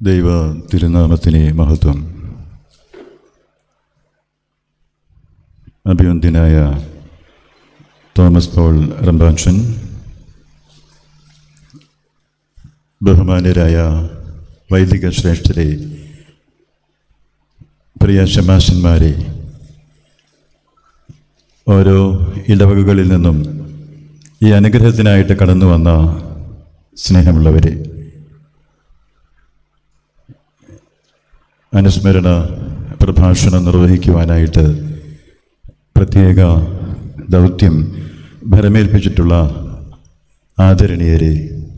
ദൈവ തിരുനാമത്തിനെ മഹത്വം അഭിവന്ദ്യനായ Thomas Paul റംബാൻഷൻ ബഹുമാന്യരായ വൈദിക ശ്രേഷ്ഠരെ പ്രിയ ശമാശന്മാരെ ഓരോ ഇടവകകളിൽ നിന്നും ഈ അനുഗ്രഹത്തിനായിട്ട് കടന്നു വന്ന സ്നേഹമുള്ളവരെ അനുസ്മരണ പ്രഭാഷണം നിർവഹിക്കുവാനായിട്ട് പ്രത്യേക ദൗത്യം ഭരമേൽപ്പിച്ചിട്ടുള്ള ആദരണീയരെ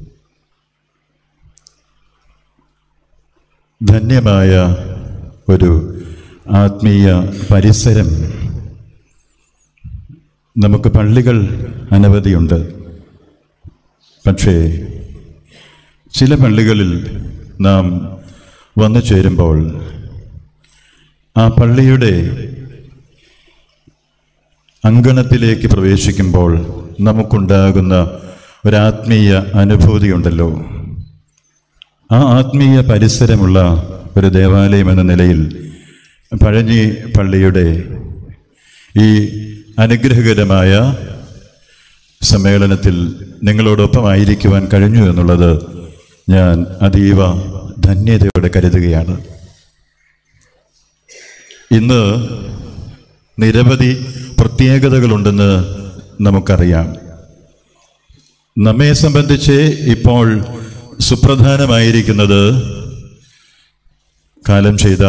ധന്യമായ ഒരു ആത്മീയ പരിസരം നമുക്ക് പള്ളികൾ അനവധിയുണ്ട് പക്ഷേ ചില പള്ളികളിൽ നാം വന്നു ചേരുമ്പോൾ ആ പള്ളിയുടെ അങ്കണത്തിലേക്ക് പ്രവേശിക്കുമ്പോൾ നമുക്കുണ്ടാകുന്ന ഒരാത്മീയ അനുഭൂതിയുണ്ടല്ലോ ആ ആത്മീയ പരിസരമുള്ള ഒരു ദേവാലയം എന്ന നിലയിൽ പഴഞ്ഞി പള്ളിയുടെ ഈ അനുഗ്രഹകരമായ സമ്മേളനത്തിൽ നിങ്ങളോടൊപ്പമായിരിക്കുവാൻ കഴിഞ്ഞു എന്നുള്ളത് ഞാൻ അതീവ ധന്യതയോടെ കരുതുകയാണ് ഇന്ന് നിരവധി പ്രത്യേകതകളുണ്ടെന്ന് നമുക്കറിയാം നമ്മെ സംബന്ധിച്ച് ഇപ്പോൾ സുപ്രധാനമായിരിക്കുന്നത് കാലം ചെയ്ത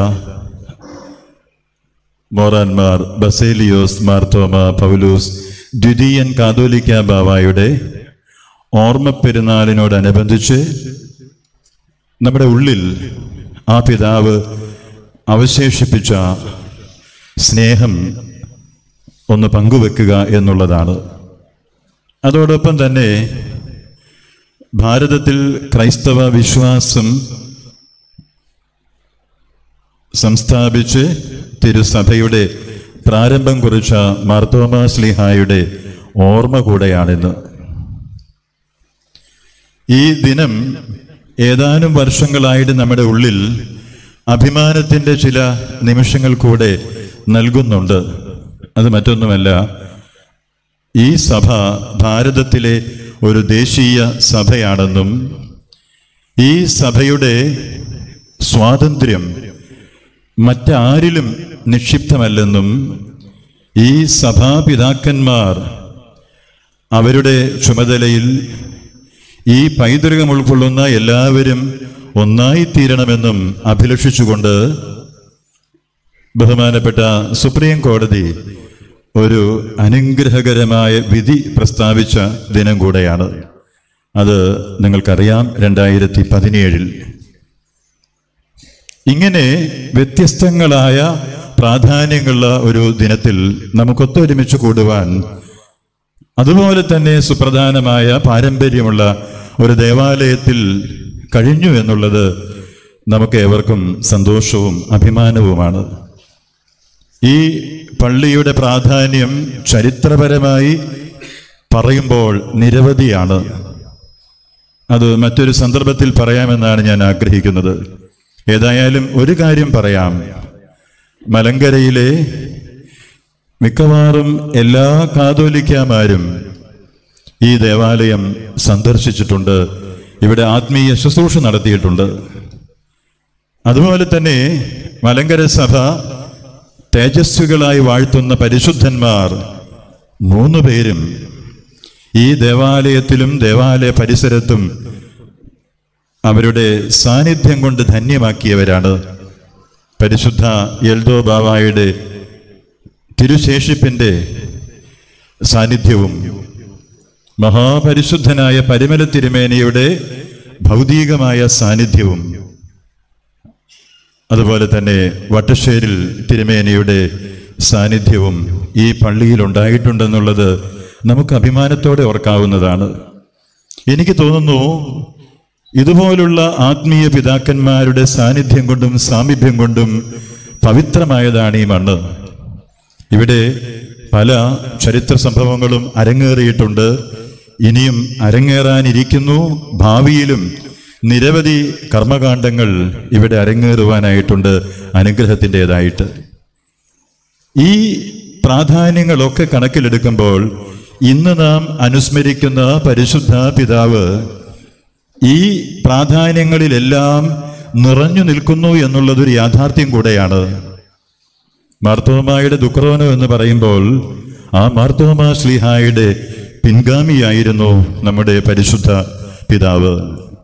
മോറാൻമാർ ബസേലിയോസ് മാർത്തോമ പൗലൂസ് ദ്വിതീയൻ കാതോലിക്ക ബാവായുടെ ഓർമ്മ പെരുന്നാളിനോടനുബന്ധിച്ച് നമ്മുടെ ഉള്ളിൽ ആ പിതാവ് അവശേഷിപ്പിച്ച സ്നേഹം ഒന്ന് പങ്കുവെക്കുക എന്നുള്ളതാണ് അതോടൊപ്പം തന്നെ ഭാരതത്തിൽ ക്രൈസ്തവ വിശ്വാസം സംസ്ഥാപിച്ച് തിരുസഭയുടെ പ്രാരംഭം കുറിച്ച മാർത്തോമ സ്ലിഹായുടെ ഓർമ്മ കൂടെയാണിന്ന് ഈ ദിനം ഏതാനും വർഷങ്ങളായിട്ട് നമ്മുടെ ഉള്ളിൽ അഭിമാനത്തിൻ്റെ ചില നിമിഷങ്ങൾ കൂടെ നൽകുന്നുണ്ട് അത് മറ്റൊന്നുമല്ല ഈ സഭ ഭാരതത്തിലെ ഒരു ദേശീയ സഭയാണെന്നും ഈ സഭയുടെ സ്വാതന്ത്ര്യം മറ്റാരിലും നിക്ഷിപ്തമല്ലെന്നും ഈ സഭാപിതാക്കന്മാർ അവരുടെ ചുമതലയിൽ ഈ പൈതൃകം ഉൾക്കൊള്ളുന്ന എല്ലാവരും ഒന്നായിത്തീരണമെന്നും അഭിലഷിച്ചുകൊണ്ട് ബഹുമാനപ്പെട്ട സുപ്രീം കോടതി ഒരു അനുഗ്രഹകരമായ വിധി പ്രസ്താവിച്ച ദിനം കൂടെയാണ് അത് നിങ്ങൾക്കറിയാം രണ്ടായിരത്തി പതിനേഴിൽ ഇങ്ങനെ വ്യത്യസ്തങ്ങളായ പ്രാധാന്യങ്ങളുള്ള ഒരു ദിനത്തിൽ നമുക്കൊത്തൊരുമിച്ച് കൂടുവാൻ അതുപോലെ തന്നെ സുപ്രധാനമായ പാരമ്പര്യമുള്ള ഒരു ദേവാലയത്തിൽ കഴിഞ്ഞു എന്നുള്ളത് നമുക്ക് ഏവർക്കും സന്തോഷവും അഭിമാനവുമാണ് ഈ പള്ളിയുടെ പ്രാധാന്യം ചരിത്രപരമായി പറയുമ്പോൾ നിരവധിയാണ് അത് മറ്റൊരു സന്ദർഭത്തിൽ പറയാമെന്നാണ് ഞാൻ ആഗ്രഹിക്കുന്നത് ഏതായാലും ഒരു കാര്യം പറയാം മലങ്കരയിലെ മിക്കവാറും എല്ലാ കാതോലിക്കാമാരും ഈ ദേവാലയം സന്ദർശിച്ചിട്ടുണ്ട് ഇവിടെ ആത്മീയ ശുശ്രൂഷ നടത്തിയിട്ടുണ്ട് അതുപോലെ തന്നെ മലങ്കര സഭ തേജസ്വികളായി വാഴ്ത്തുന്ന പരിശുദ്ധന്മാർ മൂന്ന് പേരും ഈ ദേവാലയത്തിലും ദേവാലയ പരിസരത്തും അവരുടെ സാന്നിധ്യം കൊണ്ട് ധന്യമാക്കിയവരാണ് പരിശുദ്ധ എൽദോ ബാവായുടെ തിരുശേഷിപ്പിൻ്റെ സാന്നിധ്യവും മഹാപരിശുദ്ധനായ പരിമല തിരുമേനയുടെ ഭൗതികമായ സാന്നിധ്യവും അതുപോലെ തന്നെ വട്ടശ്ശേരിൽ തിരുമേനയുടെ സാന്നിധ്യവും ഈ പള്ളിയിൽ ഉണ്ടായിട്ടുണ്ടെന്നുള്ളത് നമുക്ക് അഭിമാനത്തോടെ ഓർക്കാവുന്നതാണ് എനിക്ക് തോന്നുന്നു ഇതുപോലുള്ള ആത്മീയ പിതാക്കന്മാരുടെ സാന്നിധ്യം കൊണ്ടും സാമീപ്യം കൊണ്ടും പവിത്രമായതാണ് ഈ മണ്ണ് ഇവിടെ പല ചരിത്ര സംഭവങ്ങളും അരങ്ങേറിയിട്ടുണ്ട് ഇനിയും അരങ്ങേറാനിരിക്കുന്നു ഭാവിയിലും നിരവധി കർമ്മകാണ്ഡങ്ങൾ ഇവിടെ അരങ്ങേറുവാനായിട്ടുണ്ട് അനുഗ്രഹത്തിൻ്റെതായിട്ട് ഈ പ്രാധാന്യങ്ങളൊക്കെ കണക്കിലെടുക്കുമ്പോൾ ഇന്ന് നാം അനുസ്മരിക്കുന്ന പരിശുദ്ധ പിതാവ് ഈ പ്രാധാന്യങ്ങളിലെല്ലാം നിറഞ്ഞു നിൽക്കുന്നു എന്നുള്ളതൊരു യാഥാർത്ഥ്യം കൂടെയാണ് മാർത്തോമായുടെ ദുക്രോനോ എന്ന് പറയുമ്പോൾ ആ മാർത്തോമ ശ്ലീഹായുടെ പിൻഗാമിയായിരുന്നു നമ്മുടെ പരിശുദ്ധ പിതാവ്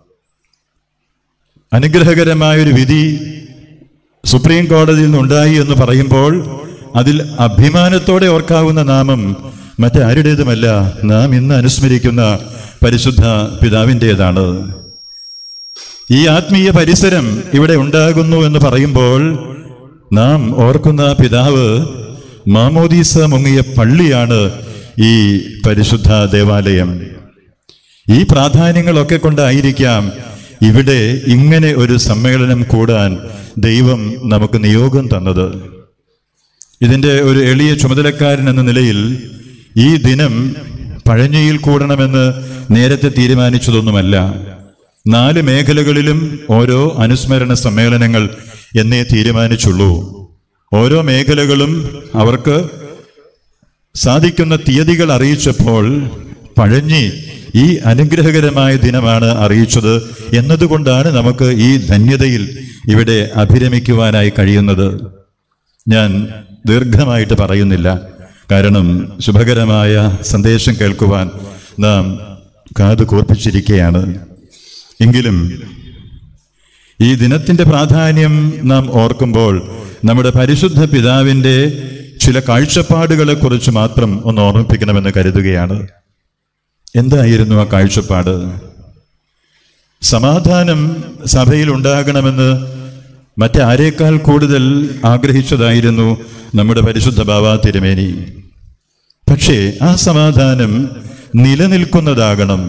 അനുഗ്രഹകരമായൊരു വിധി സുപ്രീം കോടതിയിൽ നിന്നുണ്ടായി എന്ന് പറയുമ്പോൾ അതിൽ അഭിമാനത്തോടെ ഓർക്കാവുന്ന നാമം മറ്റാരുടേതുമല്ല നാം ഇന്ന് അനുസ്മരിക്കുന്ന പരിശുദ്ധ പിതാവിൻ്റെതാണ് ഈ ആത്മീയ പരിസരം ഇവിടെ ഉണ്ടാകുന്നു എന്ന് പറയുമ്പോൾ നാം ഓർക്കുന്ന പിതാവ് മാമോദീസ മുങ്ങിയ പള്ളിയാണ് ഈ പരിശുദ്ധ ദേവാലയം ഈ പ്രാധാന്യങ്ങളൊക്കെ കൊണ്ടായിരിക്കാം ഇവിടെ ഇങ്ങനെ ഒരു സമ്മേളനം കൂടാൻ ദൈവം നമുക്ക് നിയോഗം തന്നത് ഇതിൻ്റെ ഒരു എളിയ ചുമതലക്കാരൻ എന്ന നിലയിൽ ഈ ദിനം പഴഞ്ഞിയിൽ കൂടണമെന്ന് നേരത്തെ തീരുമാനിച്ചതൊന്നുമല്ല നാല് മേഖലകളിലും ഓരോ അനുസ്മരണ സമ്മേളനങ്ങൾ എന്നേ തീരുമാനിച്ചുള്ളൂ ഓരോ മേഖലകളും അവർക്ക് സാധിക്കുന്ന തീയതികൾ അറിയിച്ചപ്പോൾ പഴഞ്ഞി ഈ അനുഗ്രഹകരമായ ദിനമാണ് അറിയിച്ചത് എന്നതുകൊണ്ടാണ് നമുക്ക് ഈ ധന്യതയിൽ ഇവിടെ അഭിരമിക്കുവാനായി കഴിയുന്നത് ഞാൻ ദീർഘമായിട്ട് പറയുന്നില്ല കാരണം ശുഭകരമായ സന്ദേശം കേൾക്കുവാൻ നാം കാത് കൂർപ്പിച്ചിരിക്കുകയാണ് എങ്കിലും ഈ ദിനത്തിന്റെ പ്രാധാന്യം നാം ഓർക്കുമ്പോൾ നമ്മുടെ പരിശുദ്ധ പിതാവിന്റെ ചില കാഴ്ചപ്പാടുകളെ കുറിച്ച് മാത്രം ഒന്ന് ഓർമ്മിപ്പിക്കണമെന്ന് കരുതുകയാണ് എന്തായിരുന്നു ആ കാഴ്ചപ്പാട് സമാധാനം സഭയിൽ ഉണ്ടാകണമെന്ന് മറ്റാരേക്കാൾ കൂടുതൽ ആഗ്രഹിച്ചതായിരുന്നു നമ്മുടെ പരിശുദ്ധ ബാബ തിരുമേനി പക്ഷേ ആ സമാധാനം നിലനിൽക്കുന്നതാകണം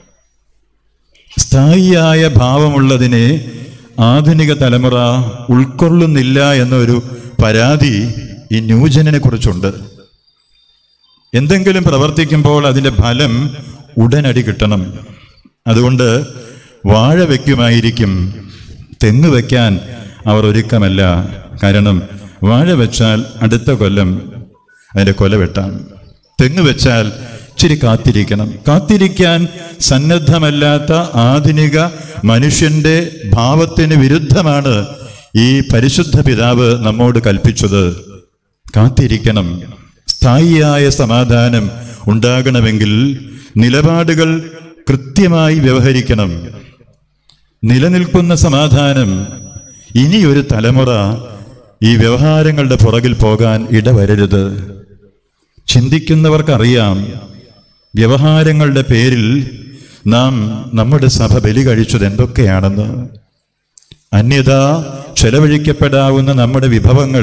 സ്ഥായിയായ ഭാവമുള്ളതിനെ ആധുനിക തലമുറ ഉൾക്കൊള്ളുന്നില്ല എന്നൊരു പരാതി ഈ ന്യൂജനെ കുറിച്ചുണ്ട് എന്തെങ്കിലും പ്രവർത്തിക്കുമ്പോൾ അതിൻ്റെ ഫലം ഉടനടി കിട്ടണം അതുകൊണ്ട് വാഴ വയ്ക്കുമായിരിക്കും തെങ്ങ് വയ്ക്കാൻ അവർ ഒരുക്കമല്ല കാരണം വാഴ വെച്ചാൽ അടുത്ത കൊല്ലം അതിൻ്റെ കൊല വെട്ടാം തെങ്ങ് വെച്ചാൽ ഇച്ചിരി കാത്തിരിക്കണം കാത്തിരിക്കാൻ സന്നദ്ധമല്ലാത്ത ആധുനിക മനുഷ്യന്റെ ഭാവത്തിന് വിരുദ്ധമാണ് ഈ പരിശുദ്ധ പിതാവ് നമ്മോട് കൽപ്പിച്ചത് കാത്തിരിക്കണം സ്ഥായിയായ സമാധാനം ഉണ്ടാകണമെങ്കിൽ നിലപാടുകൾ കൃത്യമായി വ്യവഹരിക്കണം നിലനിൽക്കുന്ന സമാധാനം ഇനിയൊരു തലമുറ ഈ വ്യവഹാരങ്ങളുടെ പുറകിൽ പോകാൻ ഇടവരരുത് ചിന്തിക്കുന്നവർക്കറിയാം വ്യവഹാരങ്ങളുടെ പേരിൽ നാം നമ്മുടെ സഭ ബലി കഴിച്ചത് എന്തൊക്കെയാണെന്ന് അന്യത ചെലവഴിക്കപ്പെടാവുന്ന നമ്മുടെ വിഭവങ്ങൾ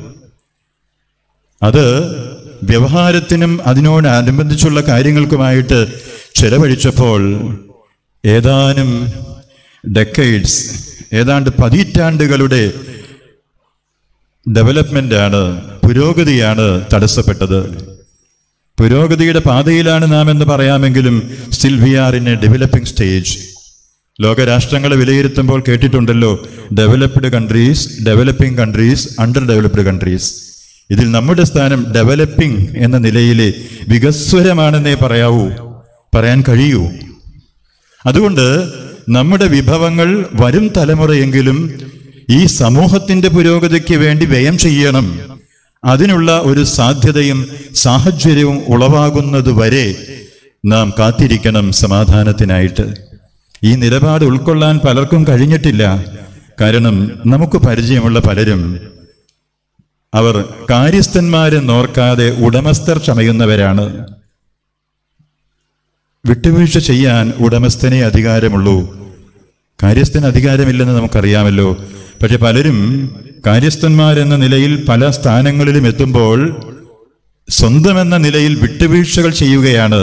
അത് വ്യവഹാരത്തിനും അതിനോടനുബന്ധിച്ചുള്ള കാര്യങ്ങൾക്കുമായിട്ട് ചെലവഴിച്ചപ്പോൾ ഏതാനും ഡെക്കൈഡ്സ് ഏതാണ്ട് പതിറ്റാണ്ടുകളുടെ ഡെവലപ്മെന്റ് ആണ് പുരോഗതിയാണ് തടസ്സപ്പെട്ടത് പുരോഗതിയുടെ പാതയിലാണ് നാം എന്ന് പറയാമെങ്കിലും still we are in a developing stage ലോകരാഷ്ട്രങ്ങളെ വിലയിരുത്തുമ്പോൾ കേട്ടിട്ടുണ്ടല്ലോ developed countries developing countries under developed countries ഇതിൽ നമ്മുടെ സ്ഥാനം ഡെവലപ്പിംഗ് എന്ന നിലയിലെ വികസ്വരമാണെന്നേ പറയാവൂ പറയാൻ കഴിയൂ അതുകൊണ്ട് നമ്മുടെ വിഭവങ്ങൾ വരും തലമുറയെങ്കിലും ഈ സമൂഹത്തിന്റെ പുരോഗതിക്ക് വേണ്ടി വ്യയം ചെയ്യണം അതിനുള്ള ഒരു സാധ്യതയും സാഹചര്യവും ഉളവാകുന്നത് വരെ നാം കാത്തിരിക്കണം സമാധാനത്തിനായിട്ട് ഈ നിലപാട് ഉൾക്കൊള്ളാൻ പലർക്കും കഴിഞ്ഞിട്ടില്ല കാരണം നമുക്ക് പരിചയമുള്ള പലരും അവർ കാര്യസ്ഥന്മാരെ നോർക്കാതെ ഉടമസ്ഥർ ചമയുന്നവരാണ് വിട്ടുവീഴ്ച ചെയ്യാൻ ഉടമസ്ഥനെ അധികാരമുള്ളൂ കാര്യസ്ഥന് അധികാരമില്ലെന്ന് നമുക്കറിയാമല്ലോ പക്ഷെ പലരും കാര്യസ്ഥന്മാരെന്ന നിലയിൽ പല സ്ഥാനങ്ങളിലും എത്തുമ്പോൾ സ്വന്തമെന്ന നിലയിൽ വിട്ടുവീഴ്ചകൾ ചെയ്യുകയാണ്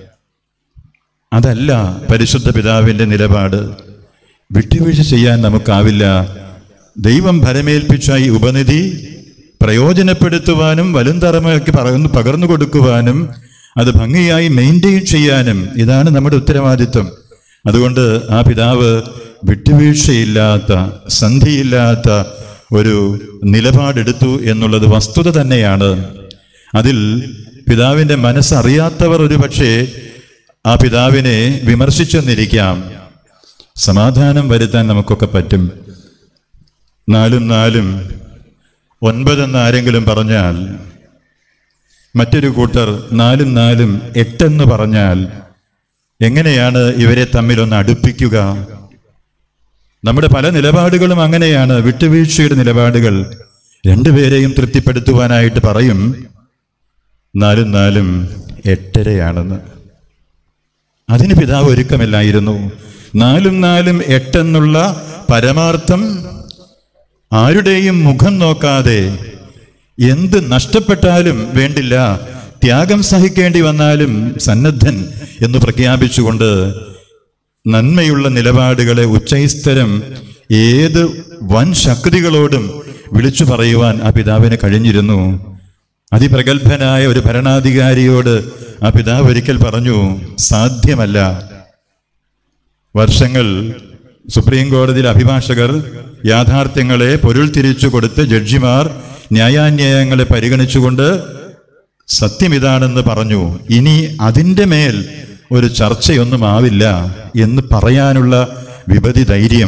അതല്ല പരിശുദ്ധ പിതാവിന്റെ നിലപാട് വിട്ടുവീഴ്ച ചെയ്യാൻ നമുക്കാവില്ല ദൈവം ഫലമേൽപ്പിച്ച ഈ ഉപനിധി പ്രയോജനപ്പെടുത്തുവാനും വലും തറമയ്ക്ക് പകർന്നു പകർന്നു കൊടുക്കുവാനും അത് ഭംഗിയായി മെയിൻറ്റെയിൻ ചെയ്യാനും ഇതാണ് നമ്മുടെ ഉത്തരവാദിത്വം അതുകൊണ്ട് ആ പിതാവ് വിട്ടുവീഴ്ചയില്ലാത്ത സന്ധിയില്ലാത്ത ഒരു നിലപാടെടുത്തു എന്നുള്ളത് വസ്തുത തന്നെയാണ് അതിൽ പിതാവിൻ്റെ മനസ്സറിയാത്തവർ ഒരു പക്ഷേ ആ പിതാവിനെ വിമർശിച്ചെന്നിരിക്കാം സമാധാനം വരുത്താൻ നമുക്കൊക്കെ പറ്റും നാലും നാലും ഒൻപതെന്ന് ആരെങ്കിലും പറഞ്ഞാൽ മറ്റൊരു കൂട്ടർ നാലും നാലും എട്ടെന്ന് പറഞ്ഞാൽ എങ്ങനെയാണ് ഇവരെ തമ്മിലൊന്ന് അടുപ്പിക്കുക നമ്മുടെ പല നിലപാടുകളും അങ്ങനെയാണ് വിട്ടുവീഴ്ചയുടെ നിലപാടുകൾ രണ്ടുപേരെയും തൃപ്തിപ്പെടുത്തുവാനായിട്ട് പറയും നാലും നാലും എട്ടരയാണെന്ന് അതിന് പിതാവ് ഒരുക്കമില്ലായിരുന്നു നാലും നാലും എട്ടെന്നുള്ള പരമാർത്ഥം ആരുടെയും മുഖം നോക്കാതെ എന്ത് നഷ്ടപ്പെട്ടാലും വേണ്ടില്ല ത്യാഗം സഹിക്കേണ്ടി വന്നാലും സന്നദ്ധൻ എന്ന് പ്രഖ്യാപിച്ചുകൊണ്ട് നന്മയുള്ള നിലപാടുകളെ ഉച്ചൈസ്തരം ഏത് വൻ ശക്തികളോടും വിളിച്ചു പറയുവാൻ ആ പിതാവിന് കഴിഞ്ഞിരുന്നു അതിപ്രഗത്ഭനായ ഒരു ഭരണാധികാരിയോട് ആ പിതാവ് ഒരിക്കൽ പറഞ്ഞു സാധ്യമല്ല വർഷങ്ങൾ സുപ്രീം കോടതിയിലെ അഭിഭാഷകർ യാഥാർത്ഥ്യങ്ങളെ പൊരുൾ തിരിച്ചു കൊടുത്ത് ജഡ്ജിമാർ ന്യായാന്യായങ്ങളെ പരിഗണിച്ചുകൊണ്ട് സത്യം ഇതാണെന്ന് പറഞ്ഞു ഇനി അതിൻ്റെ മേൽ ഒരു ചർച്ചയൊന്നും ആവില്ല എന്ന് പറയാനുള്ള വിപതി ധൈര്യം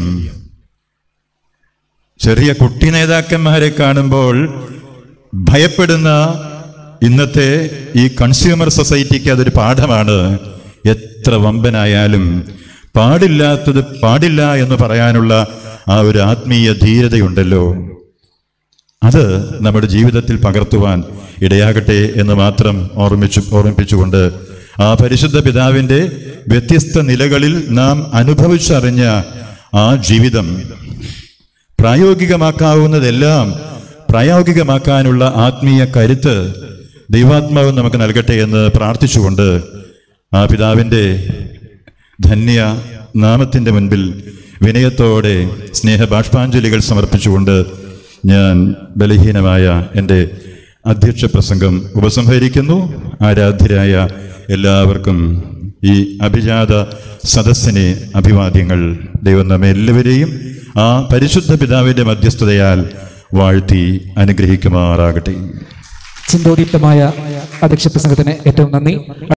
ചെറിയ കുട്ടി നേതാക്കന്മാരെ കാണുമ്പോൾ ഭയപ്പെടുന്ന ഇന്നത്തെ ഈ കൺസ്യൂമർ സൊസൈറ്റിക്ക് അതൊരു പാഠമാണ് എത്ര വമ്പനായാലും പാടില്ലാത്തത് പാടില്ല എന്ന് പറയാനുള്ള ആ ഒരു ആത്മീയ ധീരതയുണ്ടല്ലോ അത് നമ്മുടെ ജീവിതത്തിൽ പകർത്തുവാൻ ഇടയാകട്ടെ എന്ന് മാത്രം ഓർമ്മിച്ചു ഓർമ്മിപ്പിച്ചുകൊണ്ട് ആ പരിശുദ്ധ പിതാവിൻ്റെ വ്യത്യസ്ത നിലകളിൽ നാം അനുഭവിച്ചറിഞ്ഞ ആ ജീവിതം പ്രായോഗികമാക്കാവുന്നതെല്ലാം പ്രായോഗികമാക്കാനുള്ള ആത്മീയ കരുത്ത് ദൈവാത്മാവ് നമുക്ക് നൽകട്ടെ എന്ന് പ്രാർത്ഥിച്ചുകൊണ്ട് ആ പിതാവിൻ്റെ ധന്യ നാമത്തിൻ്റെ മുൻപിൽ വിനയത്തോടെ സ്നേഹബാഷ്പാഞ്ജലികൾ സമർപ്പിച്ചുകൊണ്ട് ഞാൻ ബലഹീനമായ എൻ്റെ അധ്യക്ഷ പ്രസംഗം ഉപസംഹരിക്കുന്നു ആരാധ്യരായ എല്ലാവർക്കും ഈ അഭിജാത സദസ്സിനെ അഭിവാദ്യങ്ങൾ ദൈവം നമ്മെ എല്ലാവരെയും ആ പരിശുദ്ധ പിതാവിൻ്റെ മധ്യസ്ഥതയാൽ വാഴ്ത്തി അനുഗ്രഹിക്കുമാറാകട്ടെ ചിന്തോദീപ്തമായ അധ്യക്ഷ പ്രസംഗത്തിന് ഏറ്റവും നന്ദി